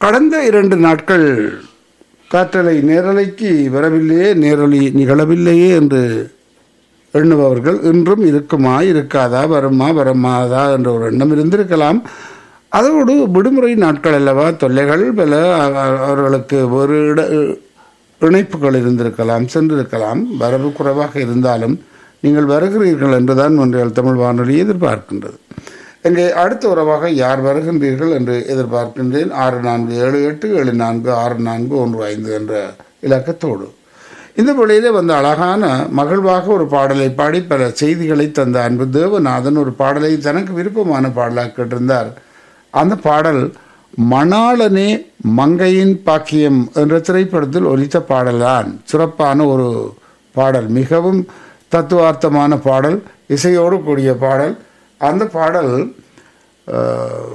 கடந்த இரண்டு நாட்கள் காற்றலை நேரலைக்கு வரவில்லையே நேரலை நிகழவில்லையே என்று எண்ணுபவர்கள் இன்றும் இருக்குமா இருக்காதா வருமா வரமாதா என்ற ஒரு எண்ணம் இருந்திருக்கலாம் அதோடு விடுமுறை நாட்கள் அல்லவா தொல்லைகள் பல அவ- அவர்களுக்கு ஒரு இட இணைப்புகள் இருந்திருக்கலாம் சென்றிருக்கலாம் வரவு குறைவாக இருந்தாலும் நீங்கள் வருகிறீர்கள் என்றுதான் ஒன்றியல் தமிழ் வானொலி எதிர்பார்க்கின்றது இங்கே அடுத்த உறவாக யார் வருகின்றீர்கள் என்று எதிர்பார்க்கின்றேன் ஆறு நான்கு ஏழு எட்டு ஏழு நான்கு ஆறு நான்கு ஒன்று ஐந்து என்ற இலக்கத்தோடு இந்த வழியிலே வந்த அழகான மகிழ்வாக ஒரு பாடலை பாடி பல செய்திகளை தந்த அன்பு தேவநாதன் ஒரு பாடலை தனக்கு விருப்பமான பாடலாக கேட்டிருந்தார் அந்த பாடல் மணாளனே மங்கையின் பாக்கியம் என்ற திரைப்படத்தில் ஒலித்த பாடல்தான் சிறப்பான ஒரு பாடல் மிகவும் தத்துவார்த்தமான பாடல் இசையோடு கூடிய பாடல் அந்த பாடல் அஹ்,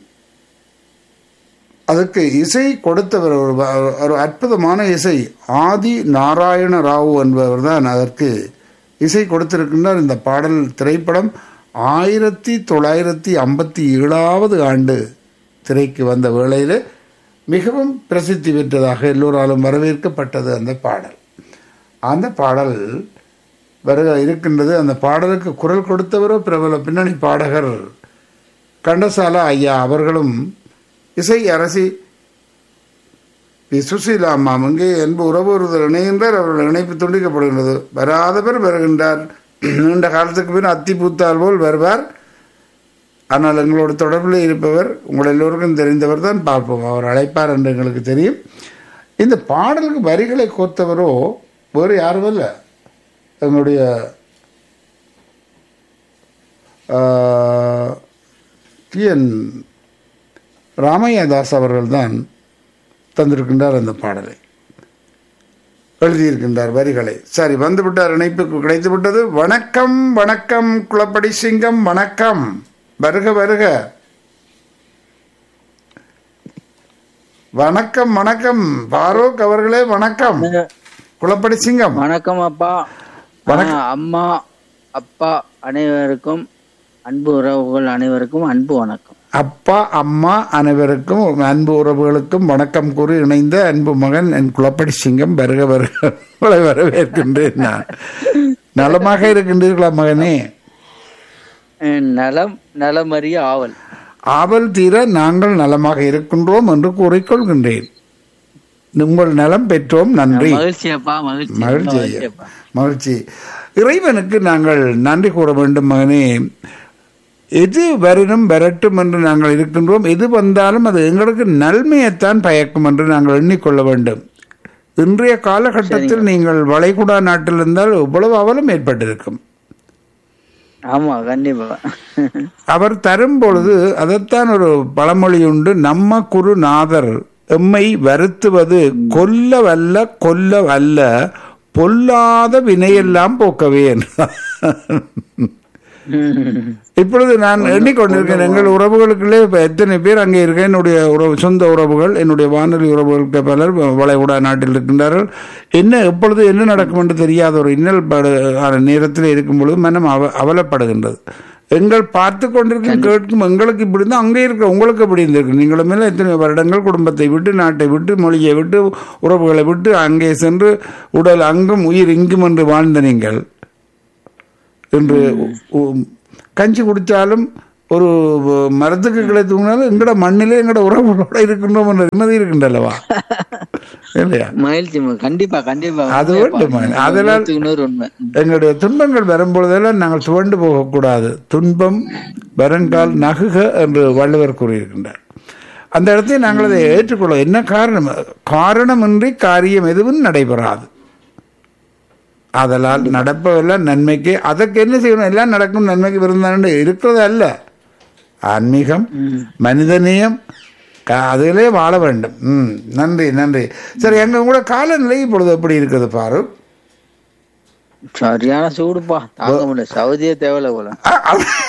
அதுக்கு இசை கொடுத்தவர் ஒரு வ- ஒரு அற்புதமான இசை ஆதி நாராயண ராவ் என்பவர் தான் அதற்கு இசை கொடுத்திருக்கின்றார் இந்த பாடல் திரைப்படம் ஆயிரத்தி தொள்ளாயிரத்தி ஐம்பத்தி ஏழாவது ஆண்டு திரைக்கு வந்த வேளையில் மிகவும் பிரசித்தி பெற்றதாக எல்லோராலும் வரவேற்கப்பட்டது அந்த பாடல் அந்த பாடல் வருக இருக்கின்றது அந்த பாடலுக்கு குரல் கொடுத்தவரோ பிரபல பின்னணி பாடகர் கண்டசாலா ஐயா அவர்களும் இசை அரசி பி. சுசீலா அம்மா இங்கே என்பு உறவு ஒருவர் இணைகின்றார் அவர்கள் இணைப்பு துண்டிக்கப்படுகின்றது வராதவர் வருகின்றார் நீண்ட காலத்துக்கு பின் அத்தி பூத்தால் போல் வருவார் ஆனால் எங்களோட தொடர்பில் இருப்பவர் உங்கள் எல்லோருக்கும் தெரிந்தவர் தான் பார்ப்போம் அவர் அழைப்பார் என்று எங்களுக்கு தெரியும் இந்த பாடலுக்கு வரிகளை கோர்த்தவரோ வேறு யாரும் இல்லை எங்களுடைய டி என் ராமையாதாஸ் அவர்கள்தான் தந்திருக்கின்றார் அந்த பாடலை எழுதியிருக்கின்றார் வரிகளை சரி வந்து விட்டார் இணைப்புக்கு கிடைத்து விட்டது வணக்கம் வணக்கம் குளப்படி சிங்கம் வணக்கம் வருக வருக வணக்கம் வணக்கம் பாரூக் அவர்களே வணக்கம் குளப்படி சிங்கம் வணக்கம் அப்பா வணக்கம். ஆ, அம்மா அப்பா அனைவருக்கும் அன்பு உறவுகள் அனைவருக்கும் அன்பு வணக்கம் அப்பா அம்மா அனைவருக்கும் அன்பு உறவுகளுக்கும் வணக்கம் கூறி இணைந்த அன்பு மகன் என் குளப்படி சிங்கம் வருக வருக உங்களை வரவேற்கின்றேன் நான் நலமாக இருக்கின்றீர்களா மகனே அஹ், நலம் நலமறிய ஆவல் ஆவல் தீர நாங்கள் நலமாக இருக்கின்றோம் என்று கூறிக்கொள்கின்றேன் உங்கள் நலம் பெற்றோம் நன்றி மகிழ்ச்சி அப்பா மகிழ்ச்சி மகிழ்ச்சி மகிழ்ச்சி ஐயா. அப்பா மகிழ்ச்சி இறைவனுக்கு நாங்கள் நன்றி கூற வேண்டும் மகனே எது வரினும் வரட்டும் என்று நாங்கள் இருக்கின்றோம் எது வந்தாலும் அது எங்களுக்கு நன்மையைத்தான் பயக்கும் என்று நாங்கள் எண்ணிக்கொள்ள வேண்டும் இன்றைய காலகட்டத்தில் நீங்கள் வளைகுடா நாட்டில் இருந்தால் இவ்வளவு அவலம் ஏற்பட்டிருக்கும் ஆமா கண்டிப்பா அவர் தரும் பொழுது அதைத்தான் ஒரு பழமொழி உண்டு நம்ம குருநாதர் எம்மை வருத்துவது கொல்ல வல்ல கொல்ல வல்ல பொல்லாத வினையெல்லாம் போக்கவே என்றார். இப்பொழுது நான் எண்ணிக்கொண்டிருக்கேன் எங்கள் உறவுகளுக்குள்ளே இப்ப எத்தனை பேர் அங்கே இருக்க என்னுடைய உறவு சொந்த உறவுகள் என்னுடைய வானொலி உறவுகளுக்கு பலர் வளைகுடா நாட்டில் இருக்கின்றார்கள் என்ன எப்பொழுது என்ன நடக்கும் என்று தெரியாத ஒரு இன்னல் படு ஆன நேரத்தில் இருக்கும் பொழுது மனம் அவ அவலப்படுகின்றது எங்கள் பார்த்து கொண்டிருக்கும் கேட்கும் எங்களுக்கு இப்படி இருந்தால் அங்கே இருக்க உங்களுக்கு எப்படி இருந்திருக்கு நீங்களும் மேலே எத்தனை வருடங்கள் குடும்பத்தை விட்டு நாட்டை விட்டு மொழியை விட்டு உறவுகளை விட்டு அங்கே சென்று உடல் அங்கும் உயிர் இங்கும் என்று வாழ்ந்த நீங்கள் என்று உ- கஞ்சி குடித்தாலும் ஒரு மரத்துக்கு கிளை தூங்கினாலும் எங்கட மண்ணிலே எங்கட உறவுகளோட இருக்கின்றோம் என்ற நிம்மதி இருக்கின்றல்லவா இல்லையா மகிழ்ச்சி ம- கண்டிப்பா கண்டிப்பா அது உண்மையப்பா. வேண்டும் மகன். அதெல்லாம் நூத்துக்கு நூறு உண்மை எங்களுடைய துன்பங்கள் வரும்பொழுதெல்லாம் நாங்கள் துவண்டு போகக்கூடாது துன்பம் வருங்கால் நகுக என்று வள்ளுவர் கூறியிருக்கின்றார் அந்த இடத்தை நாங்கள் அதை ஏற்றுக்கொள்ள என்ன காரணம் காரணமின்றி காரியம் எதுவும் நடைபெறாது அதனால் நடப்பதெல்லாம் நன்மைக்கு அதற்கு என்ன செய்யணும் எல்லாம் நடக்கும் நன்மைக்கு விருந்தாண்டு இருக்கிறது அல்ல ஆன்மீகம் மனிதநேயம் க- அதிலே வாழ வேண்டும் ம் நன்றி நன்றி சரி எங்க கூட காலநிலை இப்பொழுது எப்படி இருக்குது பாரு சரியான சூடுப்பா தாங்க முடியல சவுதியே தேவையில்ல போல அ- அது-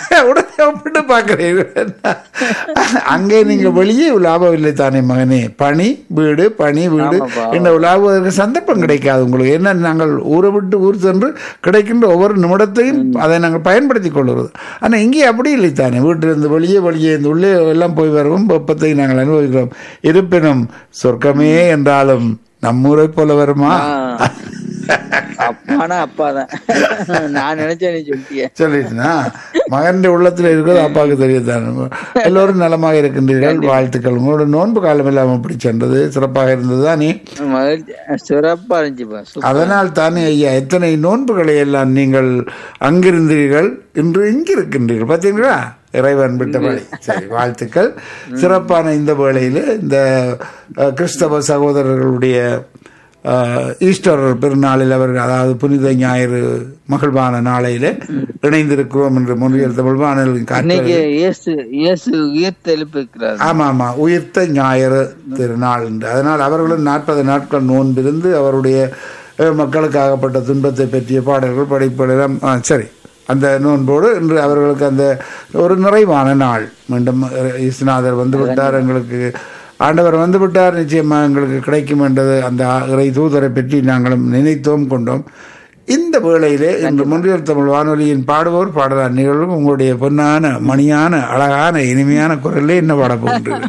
உடனே ஒப்பிட்டு பார்க்கிறீர்கள் அங்கே நீங்க வெளியே லாபம் இல்லை தானே மகனே பணி வீடு பணி வீடு ஆமாப்பா. இந்த உலாவுவதற்கு சந்தர்ப்பம் கிடைக்காது உங்களுக்கு என்ன நாங்கள் ஊரை விட்டு ஊர் சென்று கிடைக்கின்ற ஒவ்வொரு நிமிடத்தையும் அதை நாங்கள் பயன்படுத்தி கொள்கிறது ஆனால் இங்கே அப்படி இல்லை தானே வீட்டிலிருந்து வெளியே வெளியே இருந்து உள்ளே எல்லாம் போய் வரவும் வெப்பத்தை நாங்கள் அனுபவிக்கிறோம் இருப்பினும் சொர்க்கமே என்றாலும் நம்மூரை போல வருமா ஆ. அப்பானா அப்பாதான் நான் நினைச்சேன் நீ சொல்லிட்டிய சொல்லிட்டுனா மகன் உள்ளத்தில் இருக்கிறது அப்பாவுக்கு தெரியுது எல்லோரும் நலமாக இருக்கின்றீர்கள் வாழ்த்துக்கள் உங்களோட நோன்பு காலம் இல்லாமல் இப்படி சென்றது சிறப்பாக இருந்தது தானே மகிழ்ச்சி சிறப்பா இருந்துச்சுப்பா சூப்பர். அதனால் தானே ஐயா எத்தனை நோன்புகளை எல்லாம் நீங்கள் அங்கிருந்தீர்கள் இன்று இங்கு இருக்கின்றீர்கள் பார்த்தீங்களா இறைவன் விட்ட வழி சரி வாழ்த்துக்கள் சிறப்பான இந்த வேளையில் இந்த அஹ், கிறிஸ்தவ சகோதரர்களுடைய அஹ், ஈஸ்டர் பெருநாளில் அவர்கள் அதாவது புனித ஞாயிறு மகிழ்வான நாளையில இணைந்திருக்கிறோம் என்று முன்னியல் தமிழ் வானொலியின் காற்று இன்னைக்கு இயேசு இயேசு உயிர்த்து எழுப்பிருக்கிறார் ஆமா ஆமா உயிர்த்த ஞாயிறு திருநாள் என்று அதனால் அவர்களும் நாற்பது நாட்கள் நோன்பிருந்து அவருடைய அஹ், மக்களுக்கு ஆகப்பட்ட துன்பத்தை பற்றிய பாடல்கள் படைப்பெல்லாம் ஆ, சரி அந்த நோன்போடு இன்று அவர்களுக்கு அந்த ஒரு நிறைவான நாள் மீண்டும் அஹ், இயேசுநாதர் வந்து விட்டார் எங்களுக்கு ஆண்டவர் வந்து விட்டார் நிச்சயமா எங்களுக்கு கிடைக்கும் என்றது அந்த இறை தூதரை பற்றி நாங்களும் நினைத்தோம் கொண்டோம் இந்த வேளையிலே இன்று முன்னியல் தமிழ் வானொலியின் பாடுவோர் பாடலார் நிகழ்வும் உங்களுடைய பொன்னான மணியான அழகான இனிமையான குரல்ல என்ன பாட போகின்றது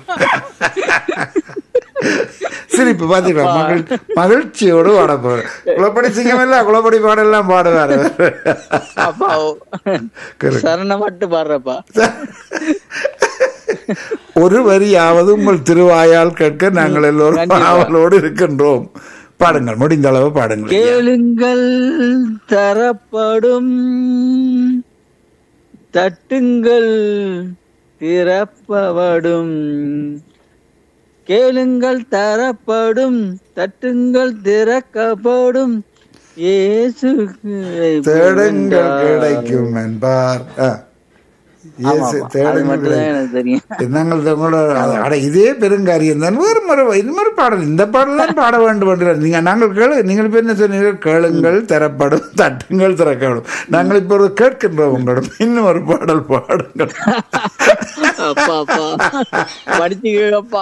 சிரிப்பு பாத்தீங்களா மகிழ் மகிழ்ச்சியோடு பாட போறேன் குளப்படி சிங்கம் இல்ல குளப்படி பாடெல்லாம் பாடுவாரு அப்பா Correct. சரணம் மட்டும் பாடுறப்பா ஒரு வரியாவது உங்கள் திருவாயால் கேட்க நாங்கள் எல்லோரும் ஆவலோடு இருக்கின்றோம் பாடுங்கள் முடிந்த அளவு பாடுங்கள் கேளுங்கள் தரப்படும் தட்டுங்கள் திறப்படும் கேளுங்கள் தரப்படும் தட்டுங்கள் திறக்கப்படும் இயேசு தேடுங்கள் கிடைக்கும் என்பார் ஆ. இயேசு அது தேடுங்கள் மட்டும்தான் எனக்கு தெரியும் நாங்கள் தங்களோட அட இதே பெருங்காரியம் தான் வேறு முறை இது மாதிரி பாடல் இந்த பாடல் தான் பாட வேண்டும் என்று நீங்க நாங்கள் கேளு நீங்கள் இப்ப என்ன சொன்னீங்க கேளுங்கள் தரப்படும் தட்டுங்கள் திறக்கப்படும் நாங்கள் இப்போ ஒரு கேட்கின்றோம் உங்களிடம் இன்னும் ஒரு பாடல் பாடுங்கள் அப்பா அப்பா படிச்சுக்கப்பா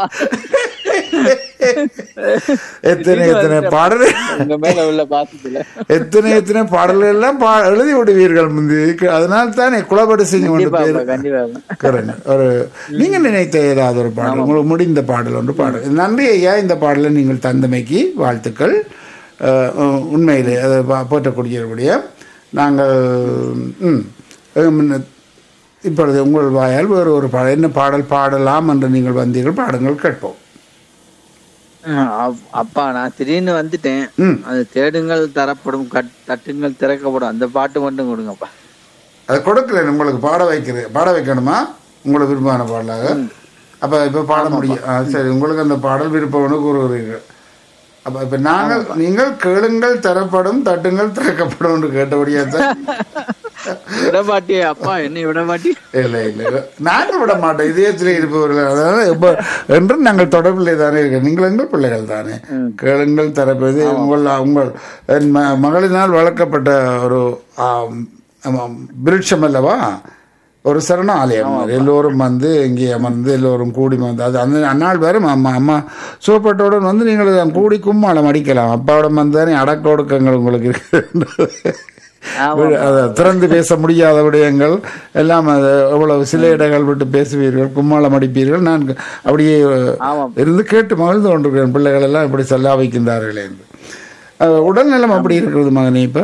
எத்தனை எத்தனை பாடல் உங்க மேல உள்ள பாசத்துல எத்தனை எத்தனை பாடல்கள் எல்லாம் பா எழுதி விடுவீர்கள் முந்தி அதனால தானே குலபடி சிங்கம் ஒன்று கண்டிப்பா பேர் அப்பா, கண்டிப்பா கரெக்ட். ஒரு நீங்க நினைத்த ஏதாவது ஒரு பாடல் உங்களுக்கு முடிந்த பாடல் ஒன்று பாடல் நன்றி ஐயா இந்த பாடலை நீங்கள் தந்தமைக்கு வாழ்த்துக்கள் அஹ், உ- உண்மையிலே அதை பா- போற்றக்கூடியபடிய நாங்கள் ம், ம், இப்பொழுது உங்கள் வாயால் வேறு ஒரு பாடல் என்ன பாடல் பாடலாம் என்று நீங்கள் வந்தீர்கள் பாடுங்கள் கேட்போம் ம், அப்- அப்பா நான் திடீர்னு வந்துட்டேன் ம் அது தேடுங்கள் தரப்படும் கட்- தட்டுங்கள் திறக்கப்படும் அந்த பாட்டு மட்டும் கொடுங்கப்பா அதை கொடுக்கிறேன் உங்களுக்கு பாட வைக்கிறேன் பாட வைக்கணுமா உங்களுக்கு விருப்பமான பாடலாக அப்போ இப்போ பாட முடியும் ஆ, சரி உங்களுக்கு அந்த பாடல் விருப்பம்னு கூறுகிறீர்கள் அப்போ இப்போ நாங்கள் நீங்கள் கேளுங்கள் தரப்படும் தட்டுங்கள் திறக்கப்படும் கேட்டபடியா தான் விடமாட்டியே அப்பா என்ன விடமாட்டி இல்லை இல்லை நாங்கள் விட மாட்டோம் இதயத்தில் இருப்பவர்கள் அதாவது இப்போ என்றும் நாங்கள் தொடர்பிலே தானே இருக்கோம் நீங்கள் எங்கள் பிள்ளைகள் தானே கேளுங்கள் தரப்பது உங்கள் உங்கள் என் ம- மகளினால் வளர்க்கப்பட்ட ஒரு ஆம், ஆமாம், விருட்சம் அல்லவா ஒரு சரண ஆலயம் எல்லோரும் வந்து இங்கே அமர்ந்து எல்லோரும் கூடி வந்து அது அந்த அந்நாள் வேறு அம்மா அம்மா சோப்பட்டோடன் வந்து நீங்கள் கூடி கும்மாளம் அடிக்கலாம் அப்பாவோட வந்து தானே அடக்க ஒடுக்கங்கள் உங்களுக்கு இருக்கு ஆமா. அது திறந்து பேச முடியாத விடயங்கள் எல்லாம் அது எவ்வளவு சில இடங்கள் விட்டு பேசுவீர்கள் கும்மாளம் அடிப்பீர்கள் நான் அப்படியே ஆமாம். இருந்து கேட்டு மகிழ்ந்து கொண்டிருக்கிறேன் பிள்ளைகள் எல்லாம் இப்படி செல்லா வைக்கின்றார்களே என்று அஹ், உடல்நலம் அப்படி இருக்கிறது மகனே இப்ப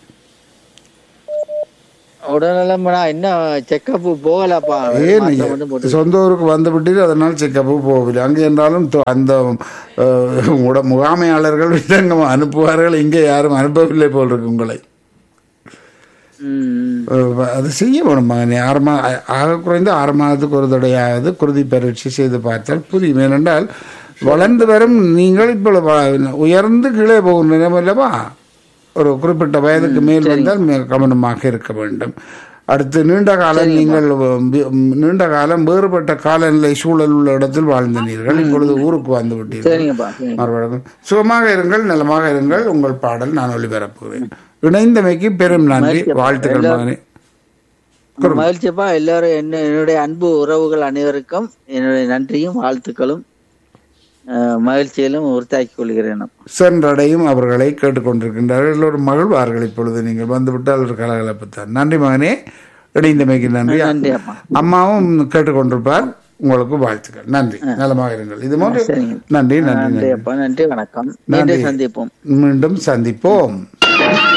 உடல்நலம்னா என்ன செக்கப் போகலப்பா ஏன் மாத்திரை மட்டும் போட்டு சொந்த ஊருக்கு வந்து விட்டு அதனால் செக்கப்பு போகவில்லை அங்கே இருந்தாலும் தொ- அந்த அஹ், உட முகாமையாளர்கள் விதங்கம் அனுப்புவார்கள் இங்கே யாரும் அனுப்பவில்லை போல் இருக்கு உங்களை ம், அஹ் அது செய்ய வேணும் மகனே ஆறு மா ஆக குறைந்து ஆறு மாதத்துக்கு ஒரு தடையாவது குருதி பரீட்சை செய்து பார்த்தால் புரியும் ஏனென்றால் வளர்ந்து வரும் நீங்கள் இப்போ வ- உயர்ந்து கீழே போகும் நிலைமை அல்லவா ஒரு குறிப்பிட்ட வயதுக்கு மேல் வந்தால் மிக கவனமாக இருக்க வேண்டும் அடுத்து நீண்ட காலம் நீங்கள் வி- நீண்ட காலம் வேறுபட்ட காலநிலை சூழல் உள்ள இடத்தில் வாழ்ந்தனீர்கள் இப்பொழுது ஊருக்கு வந்து விட்டீர்கள் சரிங்கப்பா சரிங்க. மறுபடியும் சுகமாக இருங்கள் நலமாக இருங்கள் உங்கள் பாடல் நான் ஒளிபரப்புகிறேன் இணைந்தமைக்கு பெரும் நன்றி வாழ்த்துக்கள் மகனே மகிழ்ச்சியப்பா எல்லாரும் என்ன என்னுடைய அன்பு உறவுகள் அனைவருக்கும் என்னுடைய நன்றியும் வாழ்த்துக்களும் அஹ், மகிழ்ச்சியிலும் உறுத்தாக்கிக் கொள்கிறேன் அப்பா. சென்றடையும் அவர்களை கேட்டுக்கொண்டிருக்கின்றார்கள் எல்லோரும் மகிழ்வார்கள் இப்பொழுது நீங்கள் வந்துவிட்டால் ஒரு கலகலப்புத்தான் நன்றி மகனே இணைந்தமைக்கு நன்றி நன்றி அப்பா அம்மாவும் கேட்டுக்கொண்டிருப்பார் உங்களுக்கு வாழ்த்துக்கள் நன்றி நலமாக இருங்கள் இது போன்று சரிங்க. நன்றி நன்றி நன்றி நன்றி அப்பா நன்றி வணக்கம் மீண்டும் சந்திப்போம் மீண்டும் சந்திப்போம்